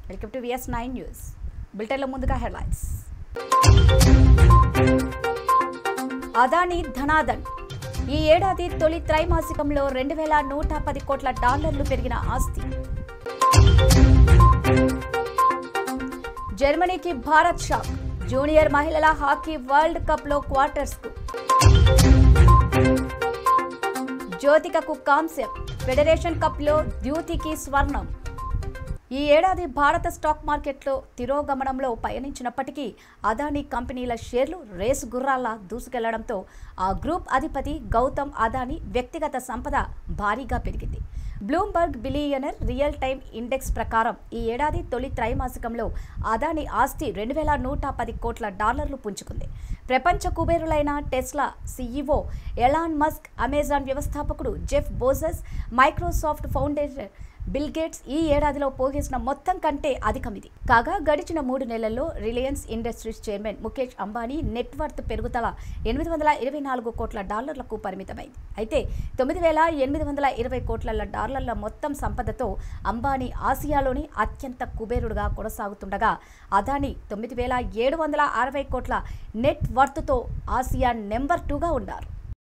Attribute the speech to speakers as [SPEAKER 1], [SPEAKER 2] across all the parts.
[SPEAKER 1] Welcome to VS nine news బులెటిన్లో ముందుగా headlines Adani ధనాదన్ ఈ ఏడాది తొలి త్రైమాసికంలో రెండు వేల నూట పది కోట్ల డాలర్లు పెరిగిన ఆస్తి జర్మనీకి భారత్ షాక్ జూనియర్ మహిళల హాకీ వరల్డ్ కప్లో క్వార్టర్స్కు జ్యోతికకు కాంస్యం ఫెడరేషన్ కప్లో ద్యూతికి స్వర్ణం ఈ ఏడాది భారత స్టాక్ మార్కెట్లో తిరోగమనంలో పయనించినప్పటికీ అదానీ కంపెనీల షేర్లు రేసు గుర్రాల్లా దూసుకెళ్లడంతో ఆ గ్రూప్ అధిపతి గౌతమ్ అదానీ వ్యక్తిగత సంపద భారీగా పెరిగింది Bloomberg billionaire real time index ప్రకారం ఈ ఏడాది తొలి త్రైమాసికంలో అదానీ ఆస్తి రెండు వేల నూట పది కోట్ల డాలర్లు పుంజుకుంది ప్రపంచ కుబేరులైన Tesla CEO Elon Musk Amazon వ్యవస్థాపకుడు Jeff Bezos Microsoft foundation Bill Gates ఈ ఏడాదిలో పోగేసిన మొత్తం కంటే అధికం ఇది కాగా గడిచిన మూడు నెలల్లో Reliance Industries chairman Mukesh Ambani net worth పెరుగుదల ఎనిమిది వందల ఇరవై నాలుగు కోట్ల డాలర్లకు పరిమితమైంది అయితే తొమ్మిది వేల ఎనిమిది వందల ఇరవై కోట్ల డాలర్ల మొత్తం సంపదతో అంబానీ ఆసియాలోని అత్యంత కుబేరుడుగా కొనసాగుతుండగా అదానీ తొమ్మిది వేల ఏడు వందల అరవై కోట్ల నెట్ వర్త్తో ఆసియా నెంబర్ టూగా ఉన్నారు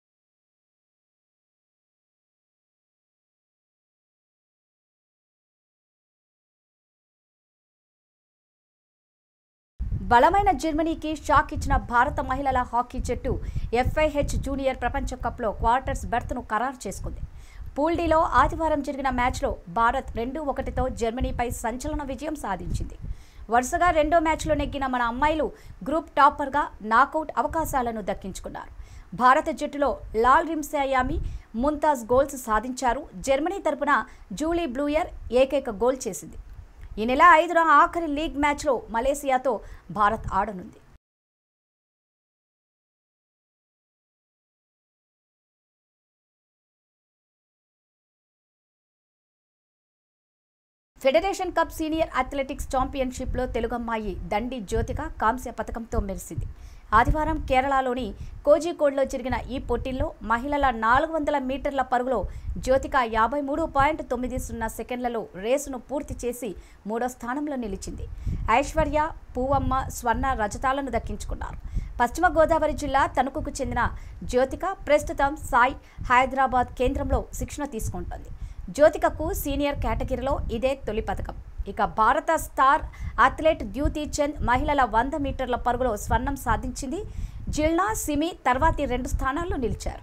[SPEAKER 1] బలమైన జర్మనీకి షాక్ ఇచ్చిన భారత మహిళల హాకీ జట్టు ఎఫ్ఐహెచ్ జూనియర్ ప్రపంచ కప్లో క్వార్టర్స్ బెర్త్ను ఖరారు చేసుకుంది పూల్ డీలో ఆదివారం జరిగిన మ్యాచ్లో భారత్ రెండు ఒకటితో జర్మనీపై సంచలన విజయం సాధించింది వరుసగా రెండో మ్యాచ్లో నెగ్గిన మన అమ్మాయిలు గ్రూప్ టాపర్గా నాకౌట్ అవకాశాలను దక్కించుకున్నారు భారత జట్టులో లాల్ రిమ్సాయామి ముంతాజ్ గోల్స్ సాధించారు జర్మనీ తరపున జూలీ బ్లూయర్ ఏకైక గోల్ చేసింది ఈ నెల ఐదున ఆఖరి లీగ్ మ్యాచ్లో మలేసియాతో భారత్ ఆడనుంది ఫెడరేషన్ కప్ సీనియర్ అథ్లెటిక్స్ ఛాంపియన్షిప్లో తెలుగమ్మాయి దండి జ్యోతిక కాంస్య పథకంతో మెరిసింది ఆదివారం కేరళలోని కోజికోడ్లో జరిగిన ఈ పోటీల్లో మహిళల నాలుగు వందల మీటర్ల పరుగులో జ్యోతిక యాభై మూడు పాయింట్ తొమ్మిది సున్నా సెకండ్లలో రేసును పూర్తి చేసి మూడో స్థానంలో నిలిచింది ఐశ్వర్య పూవమ్మ స్వర్ణ రజతాలను దక్కించుకున్నారు పశ్చిమ గోదావరి జిల్లా తణుకుకు చెందిన జ్యోతిక ప్రస్తుతం సాయ్ హైదరాబాద్ కేంద్రంలో శిక్షణ తీసుకుంటోంది జ్యోతికకు సీనియర్ కేటగిరీలో ఇదే తొలి పథకం ఇక భారత స్టార్ అథ్లెట్ ద్యూతి చంద్ మహిళల వంద మీటర్ల పరుగులో స్వర్ణం సాధించింది జిల్నా సిమి తర్వాతి రెండు స్థానాల్లో నిలిచారు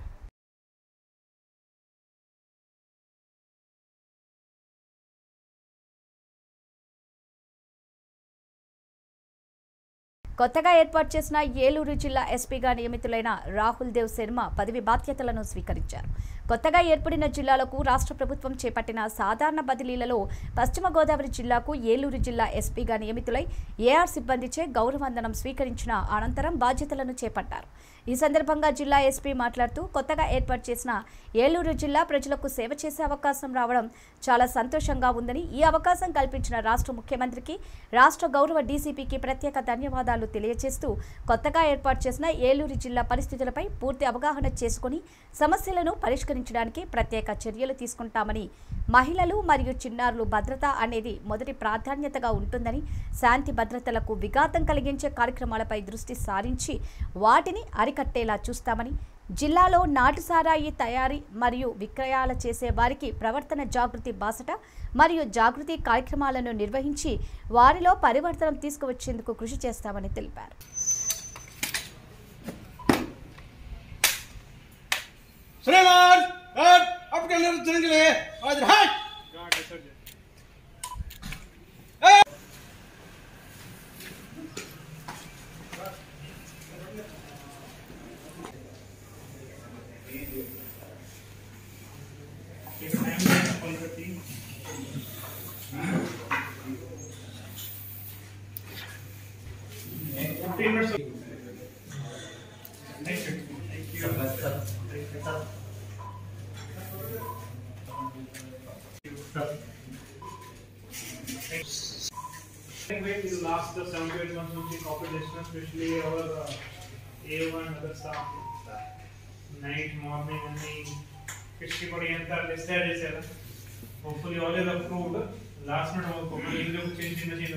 [SPEAKER 1] కొత్తగా ఏర్పాటు చేసిన ఏలూరు జిల్లా ఎస్పీగా నియమితులైన రాహుల్ దేవ్ శర్మ పదవి బాధ్యతలను స్వీకరించారు కొత్తగా ఏర్పడిన జిల్లాలకు రాష్ట్ర ప్రభుత్వం చేపట్టిన సాధారణ బదిలీలలో పశ్చిమ గోదావరి జిల్లాకు ఏలూరు జిల్లా ఎస్పీగా నియమితులై ఏఆర్ సిబ్బందిచే గౌరవందనం స్వీకరించిన అనంతరం బాధ్యతలను చేపట్టారు ఈ సందర్భంగా జిల్లా ఎస్పీ మాట్లాడుతూ కొత్తగా ఏర్పాటు చేసిన ఏలూరు జిల్లా ప్రజలకు సేవ చేసే అవకాశం రావడం చాలా సంతోషంగా ఉందని ఈ అవకాశం కల్పించిన రాష్ట్ర ముఖ్యమంత్రికి రాష్ట్ర గౌరవ డీసీపీకి ప్రత్యేక ధన్యవాదాలు తెలియజేస్తూ కొత్తగా ఏర్పాటు చేసిన ఏలూరు జిల్లా పరిస్థితులపై పూర్తి అవగాహన చేసుకుని సమస్యలను పరిష్కరించడానికి ప్రత్యేక చర్యలు తీసుకుంటామని మహిళలు మరియు చిన్నారులు భద్రత అనేది మొదటి ప్రాధాన్యతగా ఉంటుందని శాంతి భద్రతలకు విఘాతం కలిగించే కార్యక్రమాలపై దృష్టి సారించి వాటిని అరికట్టేలా చూస్తామని జిల్లాలో నాటు సారాయి తయారీ మరియు విక్రయాల చేసే వారికి ప్రవర్తన జాగృతి బాసట మరియు జాగృతి కార్యక్రమాలను నిర్వహించి వారిలో పరివర్తనం తీసుకువచ్చేందుకు కృషి చేస్తామని తెలిపారు
[SPEAKER 2] श्रीमान आपके लिए के लिए आज हट
[SPEAKER 3] Fifteen minutes. Next. Thank you. Anyway, we will ask the seven to eight months of the population, especially our uh, A1 and other staff. Night, morning, and the Kishki Body and that is that is Hopefully, all is approved. Last minute, ಹೋಗ್ಬೇಕು. ಇಲ್ಲಿ ಚಿನ್ನ ಚಿನ್ನ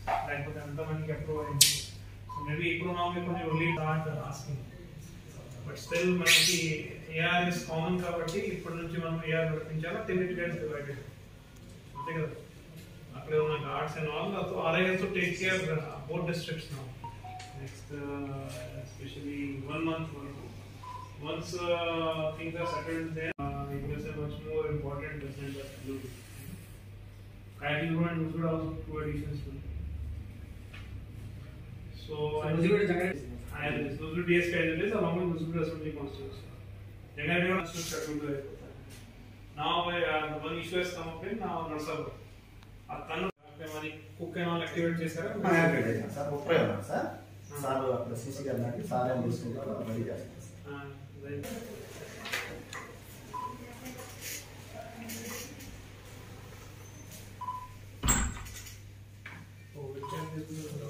[SPEAKER 3] లేకపోతే ఎంతమందికి approve అయింది so maybe ఇప్పుడు మామూలు కొంచెం relieve not asking but still మనకి ఏఆర్ ఇస్ కామన్ కాబట్టి ఇప్పటి నుంచి మనం ఏఆర్ నడిపించాలా టెన్ గైడ్స్ డివైడెడ్ అంతే కదా అక్కడే ఉన్న guards and all so RIs to take care both districts now next especially one month once uh, things are settled there, uh, it was a much more important business that to do. Kayaking Road and Nusud also two additions to it. So, I I am Nusud DS candidates along with Nusud Assembly constituency. Jangai River is scheduled to happen. Now, uh, the one issue has come up in now Narsabur. ఆ తను మరి cook ఏమైనా activate చేశారా
[SPEAKER 4] sir ముప్పై ఉన్నారు sir sir అక్కడ CC గారు నాటి సార్ ఏం తీసుకుంటారు రెడీ చేస్తారు సార్.
[SPEAKER 3] ఆ, అదే. ఓ, రిటర్న్ తీసుకుంటారు.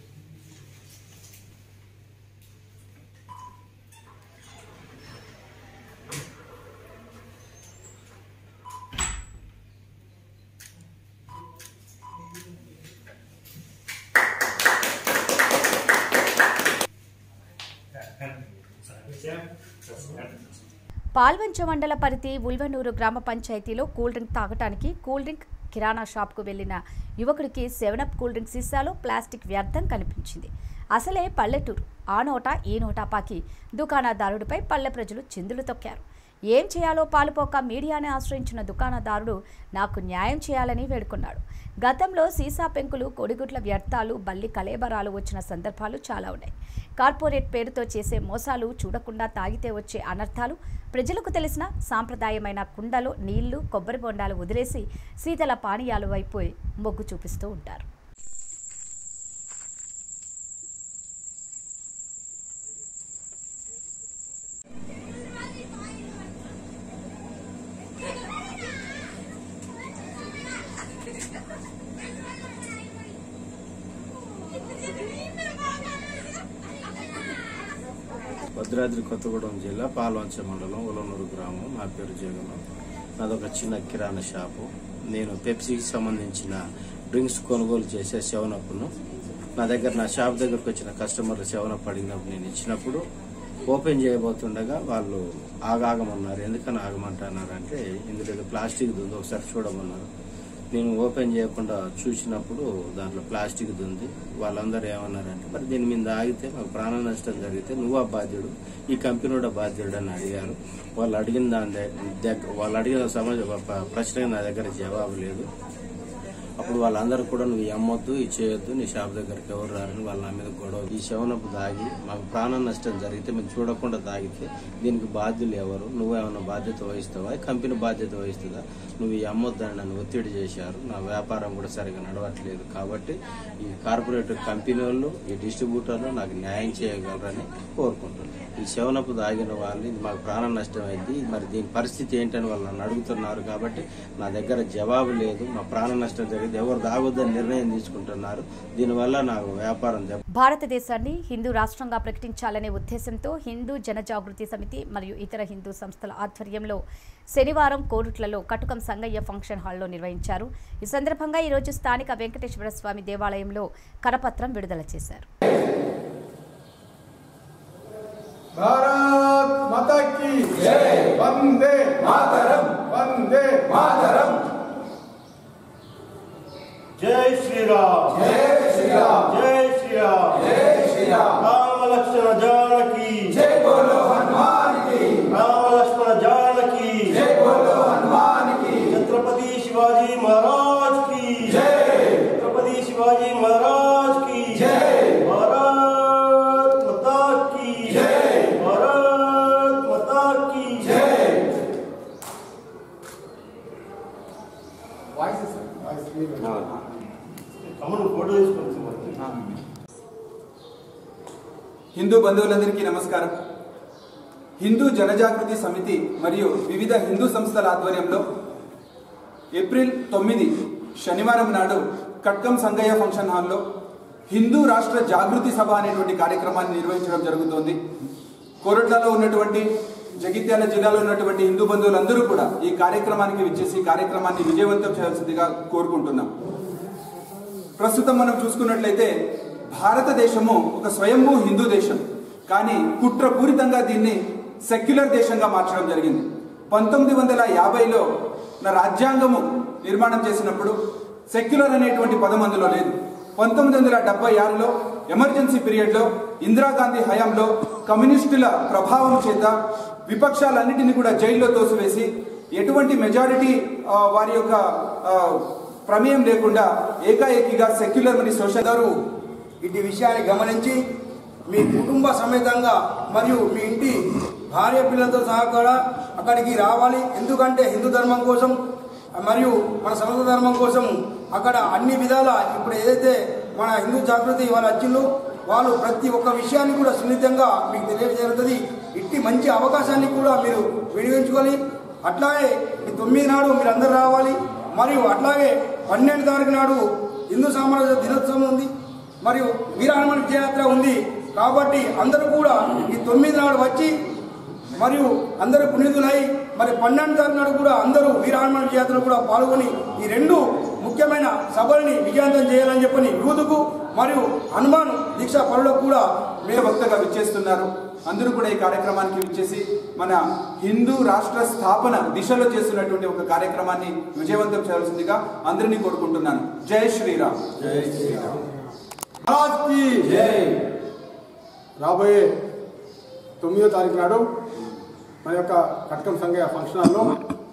[SPEAKER 1] పాల్వంచ మండల పరిధి ఉల్వనూరు గ్రామ పంచాయతీలో కూల్ డ్రింక్ తాగటానికి కూల్ డ్రింక్ కిరాణా షాప్కు వెళ్లిన యువకుడికి సెవెనప్ కూల్ డ్రింక్ సీసాలో ప్లాస్టిక్ వ్యర్థం కనిపించింది అసలే పల్లెటూరు ఆ నోట ఈ నోటా పాకి దుకాణదారుడిపై పల్లె ప్రజలు చిందులు తొక్కారు ఏం చేయాలో పాలుపోక మీడియాని ఆశ్రయించిన దుకాణదారుడు నాకు న్యాయం చేయాలని వేడుకున్నాడు గతంలో సీసా పెంకులు కొడిగుడ్ల వ్యర్థాలు బల్లి కలేబరాలు వచ్చిన సందర్భాలు చాలా ఉన్నాయి కార్పొరేట్ పేరుతో చేసే మోసాలు చూడకుండా తాగితే వచ్చే అనర్థాలు ప్రజలకు తెలిసిన సాంప్రదాయమైన కుండలో నీళ్లు కొబ్బరి బొండాలు వదిలేసి శీతల పానీయాలు వైపు మొగ్గు చూపిస్తూ ఉంటారు
[SPEAKER 5] భద్రాద్రి కొత్తగూడెం జిల్లా పాల్వంచ మండలం ఉలనూరు గ్రామం నా పేరు జగన్ నాదొక చిన్న కిరాణా షాపు నేను పెప్సీకి సంబంధించిన డ్రింక్స్ కొనుగోలు చేసే సెవెనప్ను నా దగ్గర నా షాప్ దగ్గరకు వచ్చిన కస్టమర్లు సెవెనప్ అడిగినప్పుడు నేను ఇచ్చినప్పుడు ఓపెన్ చేయబోతుండగా వాళ్ళు ఆగాగమన్నారు ఎందుకని ఆగమంటున్నారంటే ఇందులో ఏదో ప్లాస్టిక్ ఉంది ఒకసారి చూడమన్నారు నేను ఓపెన్ చేయకుండా చూసినప్పుడు దాంట్లో ప్లాస్టిక్ ఉంది వాళ్ళందరూ ఏమన్నారంటే మరి దీని మీద ఆగితే మాకు ప్రాణ నష్టం జరిగితే నువ్వా బాధ్యుడు ఈ కంపెనీ కూడా బాధ్యుడు అని అడిగారు వాళ్ళు అడిగిన దాని దగ్గర వాళ్ళు అడిగిన సమస్య ప- ప్రశ్నకి నా దగ్గర జవాబు లేదు అప్పుడు వాళ్ళందరూ కూడా నువ్వు అమ్మొద్దు ఇది చేయొద్దు నీ షాప్ దగ్గరికి ఎవరు రారని వాళ్ళ నా మీద గొడవ ఈ శవనపు దాగి మాకు ప్రాణ నష్టం జరిగితే మేము చూడకుండా తాగితే దీనికి బాధ్యులు ఎవరు నువ్వేమన్నా బాధ్యత వహిస్తావా ఈ కంపెనీ బాధ్యత వహిస్తుందా నువ్వు ఈ అమ్మొద్దని నన్ను ఒత్తిడి చేశారు నా వ్యాపారం కూడా సరిగా నడవట్లేదు కాబట్టి ఈ కార్పొరేట్ కంపెనీ వాళ్ళు ఈ డిస్ట్రిబ్యూటర్లు నాకు న్యాయం చేయగలరని కోరుకుంటున్నాను ఈ శవనపు దాగిన వాళ్ళు ఇది మాకు ప్రాణ నష్టం అయింది మరి దీని పరిస్థితి ఏంటని వాళ్ళు నన్ను అడుగుతున్నారు కాబట్టి నా దగ్గర జవాబు లేదు మా ప్రాణ నష్టం జరిగింది ఎవరు దాగొద్దని నిర్ణయం తీసుకుంటున్నారు దీనివల్ల నాకు వ్యాపారం దెబ్బ
[SPEAKER 1] భారతదేశాన్ని హిందూ రాష్ట్రంగా ప్రకటించాలనే ఉద్దేశంతో హిందూ జనజాగృతి సమితి మరియు ఇతర హిందూ సంస్థల ఆధ్వర్యంలో శనివారం కోరుట్లలో కటుకం సంగయ్య ఫంక్షన్ హాల్లో నిర్వహించారు ఈ సందర్భంగా ఈరోజు స్థానిక వెంకటేశ్వర స్వామి దేవాలయంలో కరపత్రం విడుదల చేశారు
[SPEAKER 6] भारत माता की जय वंदे मातरम वंदे मातरम
[SPEAKER 4] జై శ్రీరామ్
[SPEAKER 6] जय श्री राम
[SPEAKER 4] జై శ్రీరామ్
[SPEAKER 6] जय श्री राम
[SPEAKER 4] రామ లక్ష్మణ జానకి
[SPEAKER 6] जय बोलो हनुमान की
[SPEAKER 4] రామ లక్ష్మణ జానకి
[SPEAKER 6] जय बोलो हनुमान की
[SPEAKER 4] ఛత్రపతి శివాజీ మహారాజ్ కి
[SPEAKER 6] जय
[SPEAKER 4] ఛత్రపతి శివాజీ మహారాజ్ కి
[SPEAKER 6] जय
[SPEAKER 4] భారత్ మాతా की
[SPEAKER 6] जय
[SPEAKER 4] భారత్ మాతా की
[SPEAKER 6] जय వాయిస్ వాయిస్
[SPEAKER 4] తమ్ముడు ఫోటో తీసుకోవచ్చు మరి.
[SPEAKER 6] హిందూ బంధువులందరికీ నమస్కారం హిందూ జనజాగృతి సమితి మరియు వివిధ హిందూ సంస్థల ఆధ్వర్యంలో ఏప్రిల్ తొమ్మిది శనివారం నాడు కట్కం సంగయ్య ఫంక్షన్ హాల్లో హిందూ రాష్ట్ర జాగృతి సభ అనేటువంటి కార్యక్రమాన్ని నిర్వహించడం జరుగుతోంది కోరట్లలో ఉన్నటువంటి జగిత్యాల జిల్లాలో ఉన్నటువంటి హిందూ బంధువులందరూ కూడా ఈ కార్యక్రమానికి విచ్చేసి ఈ కార్యక్రమాన్ని విజయవంతం చేయాల్సిందిగా కోరుకుంటున్నాం ప్రస్తుతం మనం చూసుకున్నట్లయితే భారతదేశము ఒక స్వయంభూ హిందూ దేశం కానీ కుట్రపూరితంగా దీన్ని సెక్యులర్ దేశంగా మార్చడం జరిగింది పంతొమ్మిది వందల యాభైలో నా రాజ్యాంగము నిర్మాణం చేసినప్పుడు సెక్యులర్ అనేటువంటి పదం అందులో లేదు పంతొమ్మిది వందల డెబ్బై ఆరులో ఎమర్జెన్సీ పీరియడ్లో ఇందిరాగాంధీ హయాంలో కమ్యూనిస్టుల ప్రభావం చేత విపక్షాలన్నిటిని కూడా జైల్లో తోసివేసి ఎటువంటి మెజారిటీ ఆ, వారి యొక్క ఆ, ప్రమేయం లేకుండా ఏకాఏకిగా సెక్యులర్ మరియు సోషల్
[SPEAKER 7] అందరూ ఇటు విషయాన్ని గమనించి మీ కుటుంబ సమేతంగా మరియు మీ ఇంటి భార్య పిల్లలతో సహా కూడా అక్కడికి రావాలి ఎందుకంటే హిందూ ధర్మం కోసం మరియు మన సనాతన ధర్మం కోసం అక్కడ అన్ని విధాల ఇప్పుడు ఏదైతే మన హిందూ జాగృతి వాళ్ళు వచ్చిందో వాళ్ళు ప్రతి ఒక్క విషయాన్ని కూడా సున్నితంగా మీకు తెలియజేరుతుంది ఇట్టి మంచి అవకాశాన్ని కూడా మీరు వినియోగించుకొని అట్లాగే ఈ తొమ్మిది నాడు మీరు అందరు రావాలి మరియు అట్లాగే పన్నెండు తారీఖు నాడు హిందూ సామ్రాజ్య దినోత్సవం ఉంది మరియు వీర హనుమాన్ విజయయాత్ర ఉంది కాబట్టి అందరూ కూడా ఈ తొమ్మిది నాడు వచ్చి మరియు అందరూ పునీతులై మరి పన్నెండు తారీఖు నాడు కూడా అందరూ వీర హనుమాన్ విజయయాత్రలో కూడా పాల్గొని ఈ రెండు ముఖ్యమైన సభల్ని విజయవంతం చేయాలని చెప్పని యూదుకు మరియు హనుమాన్ దీక్షా పనులకు కూడా
[SPEAKER 6] మే వక్తగా విచ్చేస్తున్నారు అందరూ కూడా ఈ కార్యక్రమానికి విచ్చేసి మన హిందూ రాష్ట్ర స్థాపన దిశలో చేస్తున్నటువంటి ఒక కార్యక్రమాన్ని విజయవంతం చేయాల్సిందిగా అందరినీ కోరుకుంటున్నాను జై శ్రీరామ్
[SPEAKER 2] మహారాజ్కి రాబోయే తొమ్మిదో తారీఖు నాడు మన యొక్క కటకం సంఘ ఫంక్షన్ హాల్లో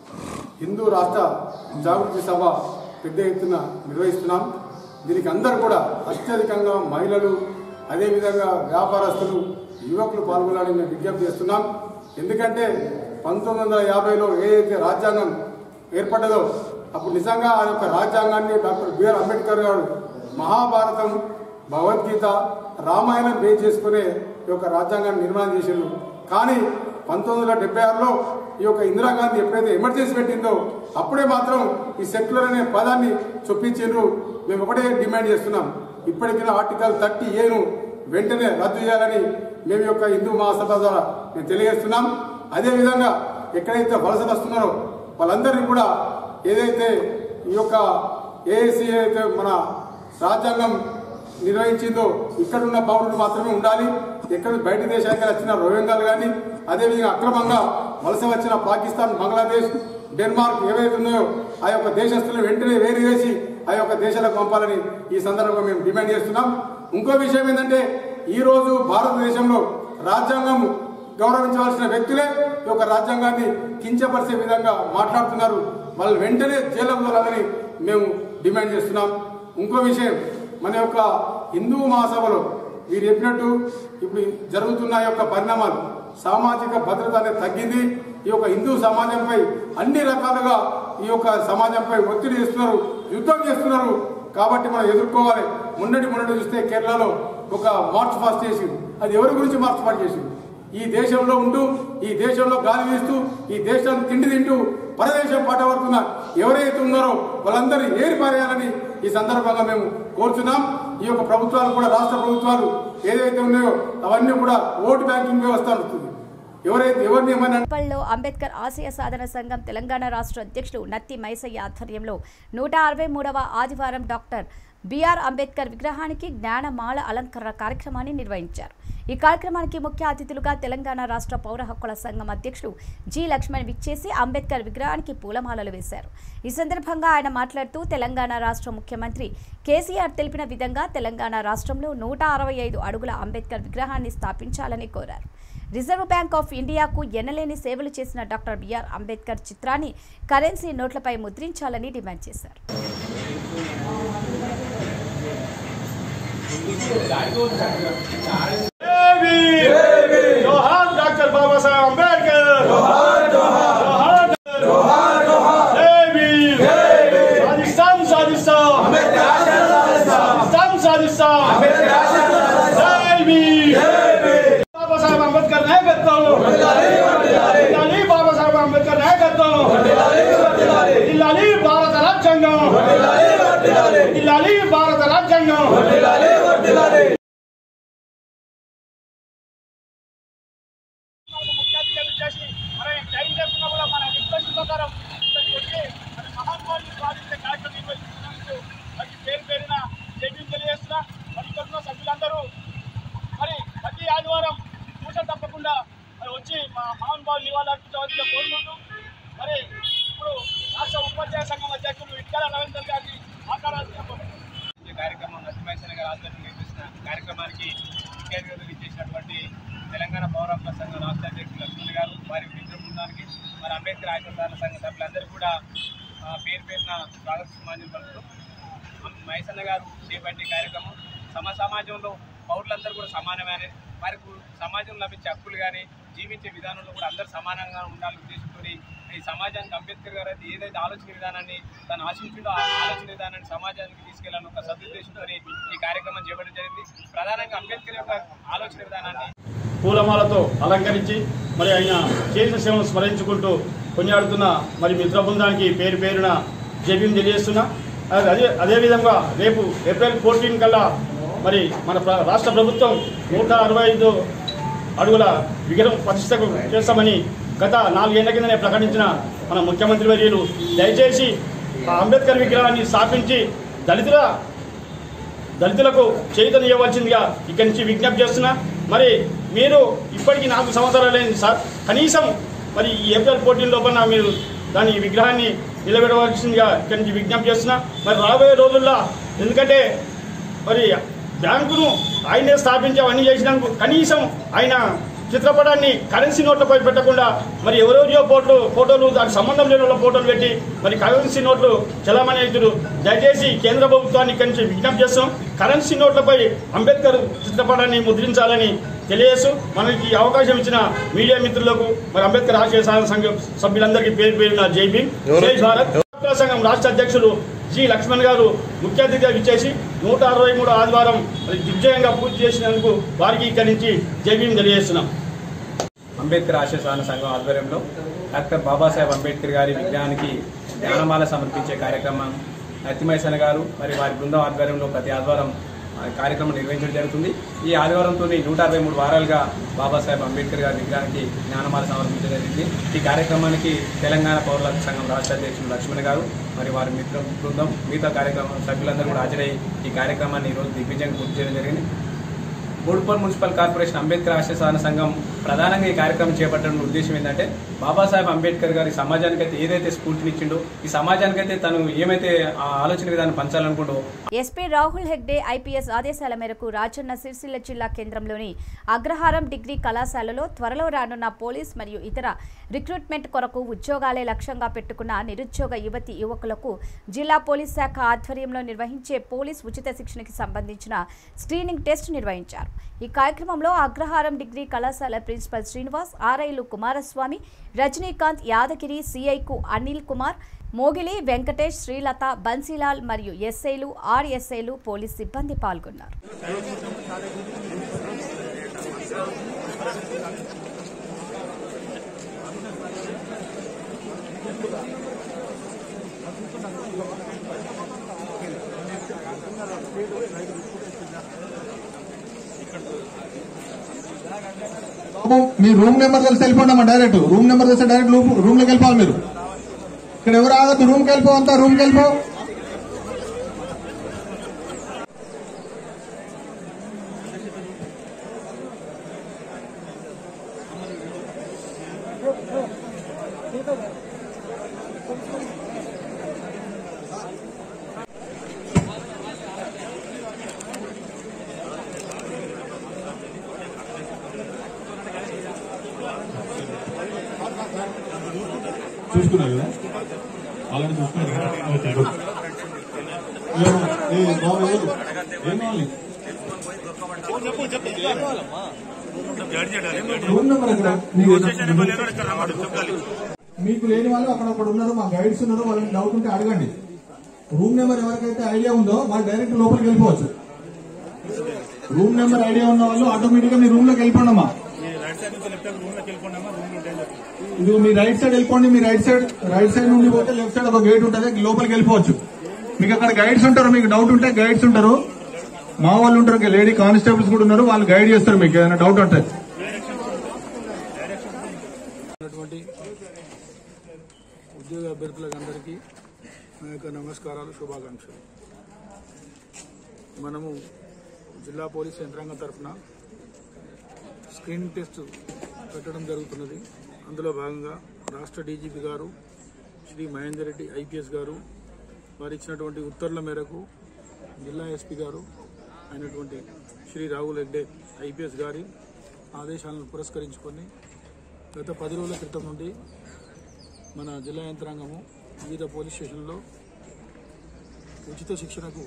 [SPEAKER 2] హిందూ రాష్ట్ర జాగృతి సభ పెద్ద ఎత్తున నిర్వహిస్తున్నాం దీనికి అందరూ కూడా అత్యధికంగా మహిళలు అదేవిధంగా వ్యాపారస్తులు యువకులు పాల్గొనాలని మేము విజ్ఞప్తి చేస్తున్నాం ఎందుకంటే పంతొమ్మిది వందల యాభైలో ఏదైతే రాజ్యాంగం ఏర్పడ్డదో అప్పుడు నిజంగా ఆ యొక్క రాజ్యాంగాన్ని డాక్టర్ బిఆర్ అంబేద్కర్ గారు మహాభారతం భగవద్గీత రామాయణం బేస్ చేసుకునే ఈ యొక్క రాజ్యాంగాన్ని నిర్మాణం చేసిండు కానీ పంతొమ్మిది వందల డెబ్బై ఆరులో ఈ యొక్క ఇందిరాగాంధీ ఎప్పుడైతే ఎమర్జెన్సీ పెట్టిందో అప్పుడే మాత్రం ఈ సెక్యులర్ అనే పదాన్ని చొప్పించిండ్రు మేము ఒకటే డిమాండ్ చేస్తున్నాం ఇప్పటికైనా ఆర్టికల్ థర్టీ ఏను వెంటనే రద్దు చేయాలని మేము యొక్క హిందూ మహాసభ ద్వారా మేము తెలియజేస్తున్నాం అదేవిధంగా ఎక్కడైతే వలసలు వస్తున్నారో వాళ్ళందరినీ కూడా ఏదైతే ఈ యొక్క ఏఏసీ అయితే మన రాజ్యాంగం నిర్వహించిందో ఇక్కడున్న పౌరులు మాత్రమే ఉండాలి ఎక్కడ బయట దేశానికి వచ్చిన రోహింగాలు కానీ అదేవిధంగా అక్రమంగా వలస వచ్చిన పాకిస్తాన్ బంగ్లాదేశ్ డెన్మార్క్ ఏవైతే ఉన్నాయో ఆ యొక్క దేశస్తులను వెంటనే వేరు చేసి ఆ యొక్క దేశాలకు పంపాలని ఈ సందర్భంగా మేము డిమాండ్ చేస్తున్నాం ఇంకో విషయం ఏంటంటే ఈ రోజు భారతదేశంలో రాజ్యాంగం గౌరవించవలసిన వ్యక్తులే ఈ యొక్క రాజ్యాంగాన్ని కించపరిచే విధంగా మాట్లాడుతున్నారు వాళ్ళు వెంటనే జైలుకు వెళ్ళాలని మేము డిమాండ్ చేస్తున్నాం ఇంకో విషయం మన యొక్క హిందూ మహాసభలో మీరు చెప్పినట్టు ఇప్పుడు జరుగుతున్న యొక్క పరిణామాలు సామాజిక భద్రత అనేది తగ్గింది ఈ యొక్క హిందూ సమాజంపై అన్ని రకాలుగా ఈ యొక్క సమాజంపై ఒత్తిడి చేస్తున్నారు యుద్ధం చేస్తున్నారు కాబట్టి మనం ఎదుర్కోవాలి మొన్నటి మొన్నటి చూస్తే కేరళలో ఒక మార్చ్ ఫాస్ట్ చేసింది అది ఎవరి గురించి మార్చ్ ఫాస్ట్ చేసింది ఈ దేశంలో ఉంటూ ఈ దేశంలో గాలి వీస్తూ ఈ దేశాన్ని తిండి తింటూ పరదేశం పాట పడుతున్న ఎవరైతే ఉన్నారో వాళ్ళందరినీ ఏరి పారేయాలని ఈ సందర్భంగా మేము కోరుతున్నాం ఈ యొక్క ప్రభుత్వాలు కూడా రాష్ట్ర ప్రభుత్వాలు ఏదైతే ఉన్నాయో అవన్నీ కూడా ఓటు బ్యాంకింగ్ వ్యవస్థ ఉంటుంది ఎవరైతే ఎవరిని ఏమైనా
[SPEAKER 1] పల్లో అంబేద్కర్ ఆశయ సాధన సంఘం తెలంగాణ రాష్ట్ర అధ్యక్షులు నత్తి మైసయ్య ఆధ్వర్యంలో నూట అరవై మూడవ ఆదివారం డాక్టర్ బిఆర్ అంబేద్కర్ విగ్రహానికి జ్ఞానమాల అలంకరణ కార్యక్రమాన్ని నిర్వహించారు ఈ కార్యక్రమానికి ముఖ్య అతిథులుగా తెలంగాణ రాష్ట్ర పౌర హక్కుల సంఘం అధ్యక్షులు జి లక్ష్మణ్ విచ్చేసి అంబేద్కర్ విగ్రహానికి పూలమాలలు వేశారు ఈ సందర్భంగా ఆయన మాట్లాడుతూ తెలంగాణ రాష్ట్ర ముఖ్యమంత్రి కేసీఆర్ తెలిపిన విధంగా తెలంగాణ రాష్ట్రంలో నూట అరవై ఐదు అడుగుల అంబేద్కర్ విగ్రహాన్ని స్థాపించాలని కోరారు రిజర్వ్ బ్యాంక్ ఆఫ్ ఇండియాకు ఎనలేని సేవలు చేసిన డాక్టర్ బిఆర్ అంబేద్కర్ చిత్రాన్ని కరెన్సీ నోట్లపై ముద్రించాలని డిమాండ్ చేశారు
[SPEAKER 2] जोहार डॉक्टर बाबा साहेब अंबेडकर जोहार जोहार जोहार जोहार जय भीम साजिस्तान साजिस्तान साजिस्तान साजिस्तान जय भीम बाबा साहेब अंबेडकर नायकत्व జిల్లాలి బాబా సాహెబ్ అంబేద్కర్ నాయకత్వం జిల్లాలి భారత రాజ్యాంగం జిల్లాలి భారత రాజ్యాంగం ముఖ్యాతిథులు చేసి మరి టైం లేకుండా కూడా మన రిక్వెస్ట్ ప్రకారం ఇక్కడికి వచ్చి మరి మహాత్మాన్ని స్వాధించే కార్యక్రమం నిర్వహిస్తున్నందుకు మరి పేరు పేరున జై
[SPEAKER 8] మనస్ఫూర్తిగా కోరుకుంటూ మరి ఇప్పుడు రాష్ట్ర ఉపాధ్యాయ సంఘం అధ్యక్షులు ఇక్కల రవీందర్ గారికి మాట్లాడాల్సిన
[SPEAKER 9] ఈ కార్యక్రమం నరసింహేశ్వర గారు ఆధ్వర్యంలో నిర్వహిస్తున్న కార్యక్రమానికి ముఖ్య అతిథులు ఇచ్చేసినటువంటి తెలంగాణ పౌర హక్కుల సంఘం రాష్ట్ర అధ్యక్షులు లక్ష్మణ్ గారు వారి మిత్ర బృందానికి మరి అంబేద్కర్ ఆయుధాల సంఘ సభ్యులందరూ కూడా ఆ, పేరు పేరున స్వాగత సమాజం పలుకుతూ మహేశన్న గారు చేపట్టే కార్యక్రమం సమ సమాజంలో పౌరులందరూ కూడా సమానమే వారికి సమాజంలో లభించే హక్కులు కానీ జీవించే విధానంలో కూడా అందరూ సమానంగా ఉండాలని ఉద్దేశంతో ఈ సమాజానికి అంబేద్కర్ గారు అయితే ఏదైతే ఆలోచన విధానాన్ని తను ఆశించిండో ఆ ఆలోచన విధానాన్ని సమాజానికి తీసుకెళ్లాలని ఒక సదుద్దేశంతో ఈ కార్యక్రమం చేపట్టడం జరిగింది ప్రధానంగా అంబేద్కర్ యొక్క ఆలోచన విధానాన్ని
[SPEAKER 10] పూలమాలతో అలంకరించి మరి ఆయన చేసిన సేవను స్మరించుకుంటూ కొనియాడుతున్న మరి మిత్ర బృందానికి పేరు పేరున జైభీం తెలియజేస్తున్నా అదే అదే అదేవిధంగా రేపు ఏప్రిల్ ఫోర్టీన్ కల్లా మరి మన ప్ర- రాష్ట్ర ప్రభుత్వం నూట అరవై ఐదు అడుగుల విగ్రహం ప్రతిష్టకు చేస్తామని గత నాలుగేళ్ల కిందనే ప్రకటించిన మన ముఖ్యమంత్రి వర్యులు దయచేసి ఆ అంబేద్కర్ విగ్రహాన్ని స్థాపించి దళితుల దళితులకు చైతన్యం ఇవ్వాల్సిందిగా ఇక్కడి నుంచి విజ్ఞప్తి చేస్తున్నా మరి మీరు ఇప్పటికీ నాలుగు సంవత్సరాలు అయింది సార్ కనీసం మరి ఈ ఏప్రిల్ ఫోర్టీన్ లోపల మీరు దాని విగ్రహాన్ని నిలబెట్టవలసిందిగా ఇక్కడి నుంచి విజ్ఞప్తి చేస్తున్నా మరి రాబోయే రోజుల్లో ఎందుకంటే మరి బ్యాంకును ఆయనే స్థాపించి అవన్నీ చేసినందుకు కనీసం ఆయన చిత్రపటాన్ని కరెన్సీ నోట్లపై పెట్టకుండా మరి ఎవరెవరియో ఫోటోలు ఫోటోలు దానికి సంబంధం లేని వాళ్ళ ఫోటోలు పెట్టి మరి కరెన్సీ నోట్లు చలామణి అవుతున్నారు దయచేసి కేంద్ర ప్రభుత్వాన్ని ఇక్కడి నుంచి విజ్ఞప్తి చేస్తాం కరెన్సీ నోట్లపై అంబేద్కర్ చిత్రపటాన్ని ముద్రించాలని తెలియజేస్తూ మనకి ఈ అవకాశం ఇచ్చిన మీడియా మిత్రులకు మరి అంబేద్కర్ ఆశయ సాధన సంఘం సభ్యులందరికీ పేరు పేరున జై భీమ్ జై భారత్ డాక్టర్ సంఘం రాష్ట్ర అధ్యక్షులు జి లక్ష్మణ్ గారు ముఖ్య అతిథిగా ఇచ్చేసి నూట అరవై మూడు ఆదివారం మరి దిగ్జయంగా పూర్తి చేసినందుకు వారికి ఇక్కడి నుంచి జై భీమ్ తెలియజేస్తున్నాం
[SPEAKER 11] అంబేద్కర్ ఆశయ సాధన సంఘం ఆధ్వర్యంలో డాక్టర్ బాబాసాహెబ్ అంబేద్కర్ గారి విగ్రహానికి జ్ఞానమాల సమర్పించే కార్యక్రమం నత్తిమైసన్ గారు మరి వారి బృందం ఆధ్వర్యంలో ప్రతి ఆదివారం ఆ కార్యక్రమం నిర్వహించడం జరుగుతుంది ఈ ఆదివారంతో నూట అరవై మూడు వారాలుగా బాబాసాహెబ్ అంబేద్కర్ గారి విగ్రహానికి జ్ఞానమాల సమర్పించడం జరిగింది ఈ కార్యక్రమానికి తెలంగాణ పౌరుల సంఘం రాష్ట్ర అధ్యక్షులు లక్ష్మణ్ గారు మరి వారి మిత్ర బృందం మిగతా కార్యక్రమం సభ్యులందరూ కూడా హాజరై ఈ కార్యక్రమాన్ని ఈరోజు దిగ్విజయంగా పూర్తి చేయడం జరిగింది బోడుపల్ మున్సిపల్ కార్పొరేషన్ అంబేద్కర్ ఆశయ సాధన సంఘం ప్రధానంగా ఈ కార్యక్రమం చేపట్టడం ఉద్దేశం ఏంటంటే బాబాసాహెబ్ అంబేద్కర్ గారి సమాజానికి అయితే ఏదైతే స్ఫూర్తినిచ్చిండో ఈ సమాజానికైతే తను ఏమైతే ఆ ఆలోచన విధానం పంచాలనుకుంటో
[SPEAKER 1] ఎస్పీ రాహుల్ హెగ్డే ఐపీఎస్ ఆదేశాల మేరకు రాజన్న సిరిసిల్ల జిల్లా కేంద్రంలోని అగ్రహారం డిగ్రీ కళాశాలలో త్వరలో రానున్న పోలీస్ మరియు ఇతర రిక్రూట్మెంట్ కొరకు ఉద్యోగాలే లక్ష్యంగా పెట్టుకున్న నిరుద్యోగ యువతి యువకులకు జిల్లా పోలీస్ శాఖ ఆధ్వర్యంలో నిర్వహించే పోలీస్ ఉచిత శిక్షణకి సంబంధించిన స్క్రీనింగ్ టెస్ట్ నిర్వహించారు ఈ కార్యక్రమంలో అగ్రహారం డిగ్రీ కళాశాల ప్రిన్సిపల్ శ్రీనివాస్ ఆర్ఐలు కుమారస్వామి రజనీకాంత్ యాదగిరి సిఐకు అనిల్ కుమార్ మోగిలి వెంకటేష్ శ్రీలత బన్సీలాల్ మరియు ఎస్ఐలు ఆర్ఎస్ఐలు పోలీస్ సిబ్బంది పాల్గొన్నారు
[SPEAKER 12] బాబు మీ రూమ్ నెంబర్ తెలిసి వెళ్ళిపోండమ్మా డైరెక్ట్ రూమ్ నెంబర్ తెలిసి డైరెక్ట్ రూమ్ రూమ్లోకి వెళ్ళిపోవాలి మీరు ఇక్కడ ఎవరు ఆగద్దు రూమ్కి వెళ్ళిపో అంతా రూమ్కి వెళ్ళిపో చూసుకున్నారు కదా ఆల్రెడీ చూసుకున్నారు కదా ఓకే గుడ్ ఎవరు? ఏ, బాబు ఎవరు? ఏం కావాలి రూమ్ నెంబర్ ఎక్కడ మీకు మీకు లేని వాళ్ళు అక్కడ ఒకడు ఉన్నారు మా గైడ్స్ ఉన్నారు వాళ్ళకి డౌట్ ఉంటే అడగండి రూమ్ నెంబర్ ఎవరికైతే ఐడియా ఉందో వాళ్ళు డైరెక్ట్ లోపలికి వెళ్ళిపోవచ్చు రూమ్ నెంబర్ ఐడియా ఉన్న వాళ్ళు ఆటోమేటిక్ గా మీ రూమ్ లోకి వెళ్ళిపోండమ్మా ఇది మీ రైట్ సైడ్ వెళ్ళిపోండి మీ రైట్ సైడ్ రైట్ సైడ్ నుండి పోతే లెఫ్ట్ సైడ్ ఒక గేట్ ఉంటుంది లోపలికి వెళ్ళిపోవచ్చు మీకు అక్కడ గైడ్స్ ఉంటారు మీకు డౌట్ ఉంటే గైడ్స్ ఉంటారు మా వాళ్ళు ఉంటారు లేడీ కానిస్టేబుల్స్ కూడా ఉన్నారు వాళ్ళు గైడ్ చేస్తారు మీకు ఏదైనా డౌట్ ఉంటే
[SPEAKER 13] ఉన్నటువంటి ఉద్యోగ అభ్యర్థులకు అందరికీ నా యొక్క నమస్కారాలు శుభాకాంక్షలు మనము జిల్లా పోలీస్ యంత్రాంగం తరఫున స్క్రీనింగ్ టెస్ట్ పెట్టడం జరుగుతున్నది అందులో భాగంగా రాష్ట్ర డీజీపీ గారు శ్రీ మహేందర్ రెడ్డి ఐపీఎస్ గారు వారు ఇచ్చినటువంటి ఉత్తర్వుల మేరకు జిల్లా ఎస్పీ గారు అయినటువంటి శ్రీ రాహుల్ హెగ్డే ఐపీఎస్ గారి ఆదేశాలను పురస్కరించుకొని గత పది రోజుల క్రితం నుండి మన జిల్లా యంత్రాంగము వివిధ పోలీస్ స్టేషన్లో ఉచిత శిక్షణకు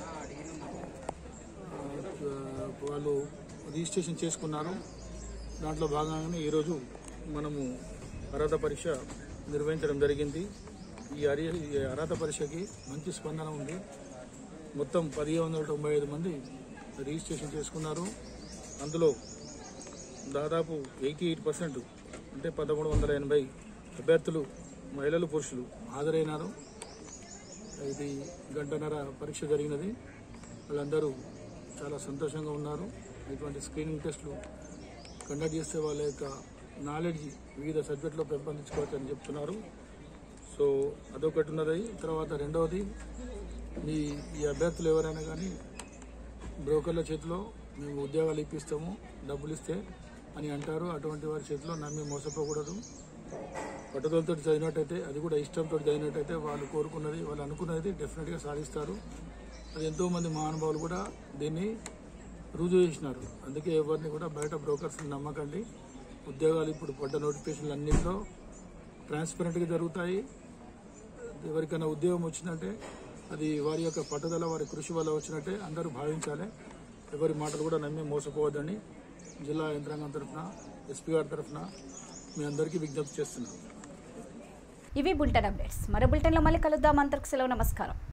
[SPEAKER 13] ఆ, వాళ్ళు రిజిస్ట్రేషన్ చేసుకున్నారు దాంట్లో భాగంగానే ఈరోజు మనము అర్హత పరీక్ష నిర్వహించడం జరిగింది ఈ అరి ఈ అర్హత పరీక్షకి మంచి స్పందన ఉంది మొత్తం పదిహేను వందల తొంభై ఐదు మంది రిజిస్ట్రేషన్ చేసుకున్నారు అందులో దాదాపు ఎయిటీ ఎయిట్ పర్సెంట్ అంటే పదమూడు వందల ఎనభై అభ్యర్థులు మహిళలు పురుషులు హాజరైనారు ఇది గంటన్నర పరీక్ష జరిగినది వాళ్ళందరూ చాలా సంతోషంగా ఉన్నారు ఇటువంటి స్క్రీనింగ్ టెస్టులు కండక్ట్ చేస్తే వాళ్ళ యొక్క నాలెడ్జ్ వివిధ సబ్జెక్టులో పెంపొందించుకోవచ్చు అని చెప్తున్నారు సో అదొకటి ఉన్నది తర్వాత రెండవది మీ ఈ అభ్యర్థులు ఎవరైనా కానీ బ్రోకర్ల చేతిలో మేము ఉద్యోగాలు ఇప్పిస్తాము డబ్బులు ఇస్తే అని అంటారు అటువంటి వారి చేతిలో నమ్మి మోసపోకూడదు పట్టుదలతో చదివినట్టయితే అది కూడా ఇష్టంతో చదివినట్టయితే వాళ్ళు కోరుకున్నది వాళ్ళు అనుకున్నది డెఫినెట్గా సాధిస్తారు అది ఎంతో మంది మహానుభావులు కూడా దీన్ని రుజువు చేసినారు అందుకే ఎవరిని కూడా బయట బ్రోకర్స్ నమ్మకండి ఉద్యోగాలు ఇప్పుడు పడ్డ నోటిఫికేషన్లు అన్నింటిలో ట్రాన్స్పరెంట్గా జరుగుతాయి ఎవరికైనా ఉద్యోగం వచ్చిందంటే అది వారి యొక్క పట్టుదల వారి కృషి వల్ల వచ్చినట్టే అందరూ భావించాలి ఎవరి మాటలు కూడా నమ్మి మోసపోవద్దని జిల్లా యంత్రాంగం తరఫున ఎస్పీ గారి తరఫున మీ అందరికీ విజ్ఞప్తి చేస్తున్నాను
[SPEAKER 1] ఇవి బులెటిన్ అప్డేట్స్ మరో బులెటిన్లో మళ్ళీ కలుద్దాం అంతకు సెలవు నమస్కారం